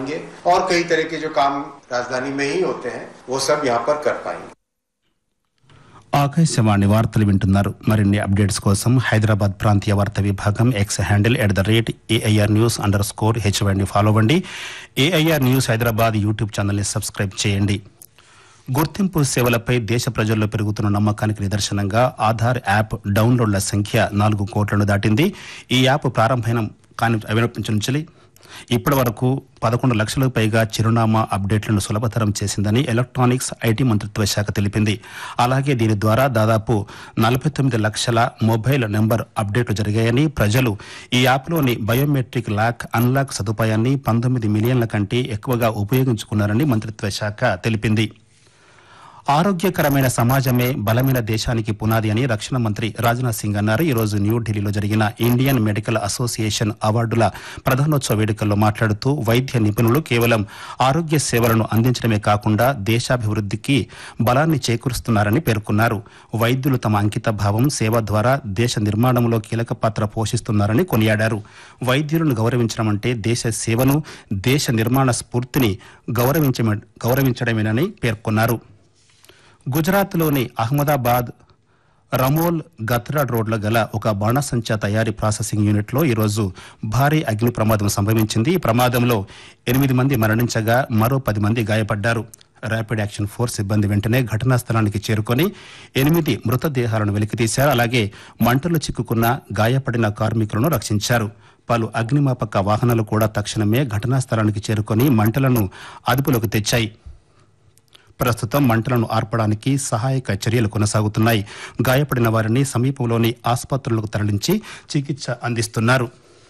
पाएंगे और कई तरह के जो काम राजधानी में ही होते हैं वो सब यहाँ पर कर पाएंगे ఆకాశవాణి వార్తలు వింటున్నారు మరిన్ని అప్డేట్స్ కోసం హైదరాబాద్ ప్రాంతీయ వార్తా విభాగం X handle at the rate AIR news underscore హెచ్వైని ఫాలో అవ్వండి ఏఐఆర్ న్యూస్ హైదరాబాద్ యూట్యూబ్ ఛానల్ని సబ్స్క్రైబ్ చేయండి గుర్తింపు సేవలపై దేశ ప్రజల్లో పెరుగుతున్న నమ్మకానికి నిదర్శనంగా ఆధార్ యాప్ డౌన్లోడ్ల సంఖ్య నాలుగు కోట్లను దాటింది ఈ యాప్ ప్రారంభమైన కాని అవినప్పటి నుంచి ఇప్పటి వరకు పదకొండు లక్షలకు పైగా చిరునామా అప్డేట్లను సులభతరం చేసిందని ఎలక్ట్రానిక్స్ ఐటీ మంత్రిత్వ శాఖ తెలిపింది అలాగే దీని ద్వారా దాదాపు నలభై తొమ్మిది లక్షల మొబైల్ నెంబర్ అప్డేట్లు జరిగాయని ప్రజలు ఈ యాప్లోని బయోమెట్రిక్ లాక్ అన్లాక్ సదుపాయాన్ని పంతొమ్మిది మిలియన్ల కంటే ఎక్కువగా ఉపయోగించుకున్నారని మంత్రిత్వ శాఖ తెలిపింది ఆరోగ్యకరమైన సమాజమే బలమైన దేశానికి పునాది అని రక్షణ మంత్రి రాజ్నాథ్ సింగ్ అన్నారు ఈ రోజు న్యూఢిల్లీలో జరిగిన ఇండియన్ మెడికల్ అసోసియేషన్ అవార్డుల ప్రధానోత్సవ వేడుకల్లో మాట్లాడుతూ వైద్య నిపుణులు కేవలం ఆరోగ్య సేవలను అందించడమే కాకుండా దేశాభివృద్ధికి బలాన్ని చేకూరుస్తున్నారని పేర్కొన్నారు వైద్యులు తమ అంకిత భావం సేవ ద్వారా దేశ నిర్మాణంలో కీలక పాత్ర పోషిస్తున్నారని కొనియాడారు వైద్యులను గౌరవించడం అంటే దేశ సేవను దేశ నిర్మాణ స్ఫూర్తిని గౌరవించమే గౌరవించడమేనని పేర్కొన్నారు గుజరాత్లోని అహ్మదాబాద్ రమోల్ గత్రాడ్ రోడ్ల గల ఒక బాణసంచా తయారీ ప్రాసెసింగ్ యూనిట్లో ఈరోజు భారీ అగ్ని ప్రమాదం సంభవించింది ఈ ప్రమాదంలో ఎనిమిది మంది మరణించగా మరో పది మంది గాయపడ్డారు ర్యాపిడ్ యాక్షన్ ఫోర్స్ సిబ్బంది వెంటనే ఘటనా స్థలానికి చేరుకొని ఎనిమిది మృతదేహాలను వెలికితీశారు అలాగే మంటలు చిక్కుకున్న గాయపడిన కార్మికులను రక్షించారు పలు అగ్నిమాపక వాహనాలు కూడా తక్షణమే ఘటనా స్థలానికి చేరుకొని మంటలను అదుపులోకి తెచ్చాయి ప్రస్తుతం మంటలను ఆర్పడానికి సహాయక చర్యలు కొనసాగుతున్నాయి గాయపడిన వారిని సమీపంలోని ఆసుపత్రులకు తరలించి చికిత్స అందిస్తున్నారు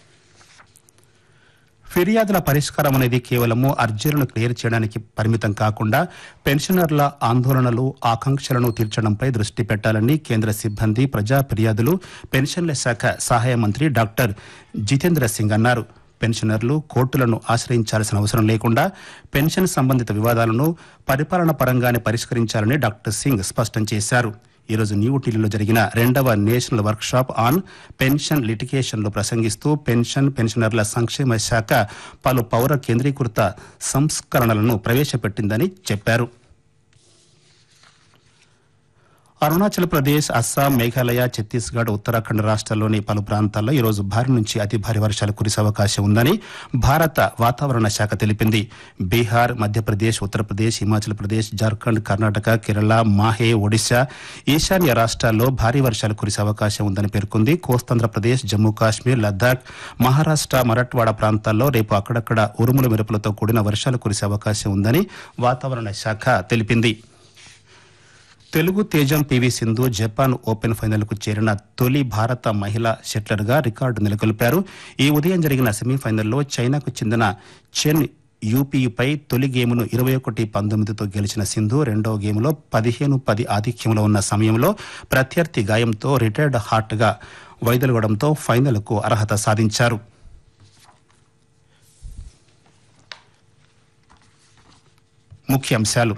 ఫిర్యాదుల పరిష్కారం అనేది కేవలము అర్జీలను క్లియర్ చేయడానికి పరిమితం కాకుండా పెన్షనర్ల ఆందోళనలు ఆకాంక్షలను తీర్చడంపై దృష్టి పెట్టాలని కేంద్ర సిబ్బంది ప్రజా ఫిర్యాదులు పెన్షన్ల శాఖ సహాయ మంత్రి డాక్టర్ జితేంద్ర సింగ్ అన్నారు పెన్షనర్లు కోర్టులను ఆశ్రయించాల్సిన అవసరం లేకుండా పెన్షన్ సంబంధిత వివాదాలను పరిపాలన పరంగానే పరిష్కరించాలని డాక్టర్ సింగ్ స్పష్టం చేశారు ఈరోజు న్యూఢిల్లీలో జరిగిన రెండవ నేషనల్ వర్క్షాప్ ఆన్ పెన్షన్ లిటిగేషన్లో ప్రసంగిస్తూ పెన్షన్ పెన్షనర్ల సంక్షేమ శాఖ పలు పౌర కేంద్రీకృత సంస్కరణలను ప్రవేశపెట్టిందని చెప్పారు అరుణాచల్ ప్రదేశ్ అస్సాం మేఘాలయ ఛత్తీస్గఢ్ ఉత్తరాఖండ్ రాష్ట్రాల్లోని పలు ప్రాంతాల్లో ఈరోజు భారీ నుంచి అతి భారీ వర్షాలు కురిసే అవకాశం ఉందని భారత వాతావరణ శాఖ తెలిపింది బీహార్ మధ్యప్రదేశ్ ఉత్తరప్రదేశ్ హిమాచల్ ప్రదేశ్ జార్ఖండ్ కర్ణాటక కేరళ మాహే ఒడిశా ఈశాన్య రాష్ట్రాల్లో భారీ వర్షాలు కురిసే అవకాశం ఉందని పేర్కొంది కోస్తాంధ్రప్రదేశ్ జమ్మూ కాశ్మీర్ లద్దాఖ్ మహారాష్ట్ర మరాఠ్వాడ ప్రాంతాల్లో రేపు అక్కడక్కడ ఉరుముల మెరుపులతో కూడిన వర్షాలు కురిసే అవకాశం ఉందని వాతావరణ శాఖ తెలిపింది తెలుగు తేజం పివి సింధు జపాన్ ఓపెన్ ఫైనల్కు చేరిన తొలి భారత మహిళా షట్లర్గా రికార్డు నెలకొల్పారు ఈ ఉదయం జరిగిన సెమీఫైనల్లో చైనాకు చెందిన చెన్ యూపీపై తొలి గేమును ఇరవై ఒకటి పంతొమ్మిదితో గెలిచిన సింధు రెండో గేములో పదిహేను పది ఆధిక్యంలో ఉన్న సమయంలో ప్రత్యర్థి గాయంతో రిటైర్డ్ హార్ట్గా వైదొలగడంతో ఫైనల్కు అర్హత సాధించారు ముఖ్యాంశాలు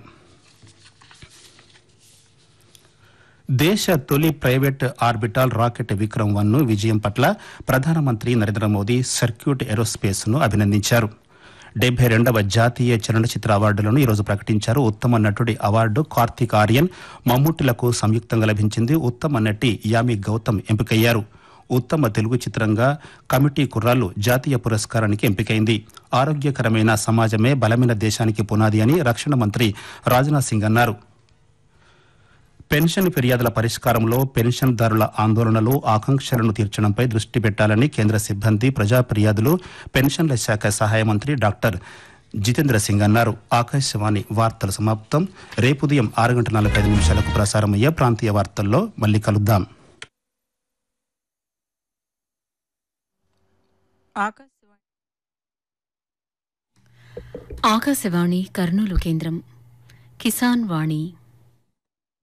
దేశ తొలి private orbital rocket Vikram one ను విజయం పట్ల ప్రధానమంత్రి నరేంద్ర మోదీ సర్క్యూట్ ఏరోస్పేస్ ను అభినందించారు డెబ్బై రెండవ జాతీయ చలనచిత్ర అవార్డులను ఈరోజు ప్రకటించారు ఉత్తమ నటుడి అవార్డు కార్తిక్ ఆర్యన్ మమ్ముట్టిలకు సంయుక్తంగా లభించింది ఉత్తమ నటి యామి గౌతమ్ ఎంపికయ్యారు ఉత్తమ తెలుగు చిత్రంగా కమిటీ కుర్రాళ్ళు జాతీయ పురస్కారానికి ఎంపికైంది ఆరోగ్యకరమైన సమాజమే బలమైన దేశానికి పునాది అని రక్షణ మంత్రి రాజ్నాథ్ సింగ్ అన్నారు పెన్షన్ ఫిర్యాదుల పరిష్కారంలో పెన్షన్దారుల ఆందోళనలు ఆకాంక్షలను తీర్చడంపై దృష్టి పెట్టాలని కేంద్ర సిబ్బంది ప్రజా ఫిర్యాదులు పెన్షన్ల శాఖ సహాయ మంత్రి డాక్టర్ జితేంద్ర సింగ్ అన్నారు ఆకాశవాణి వార్తల సమాప్తం రేపు ఉదయం ఆరు గంటల నలభై ఐదు నిమిషాలకు ప్రసారమయ్యే ప్రాంతీయ వార్తల్లో మళ్ళీ కలుద్దాం ఆకాశవాణి ఆకాశవాణి కర్నూలు కేంద్రం కిసాన్ వాణి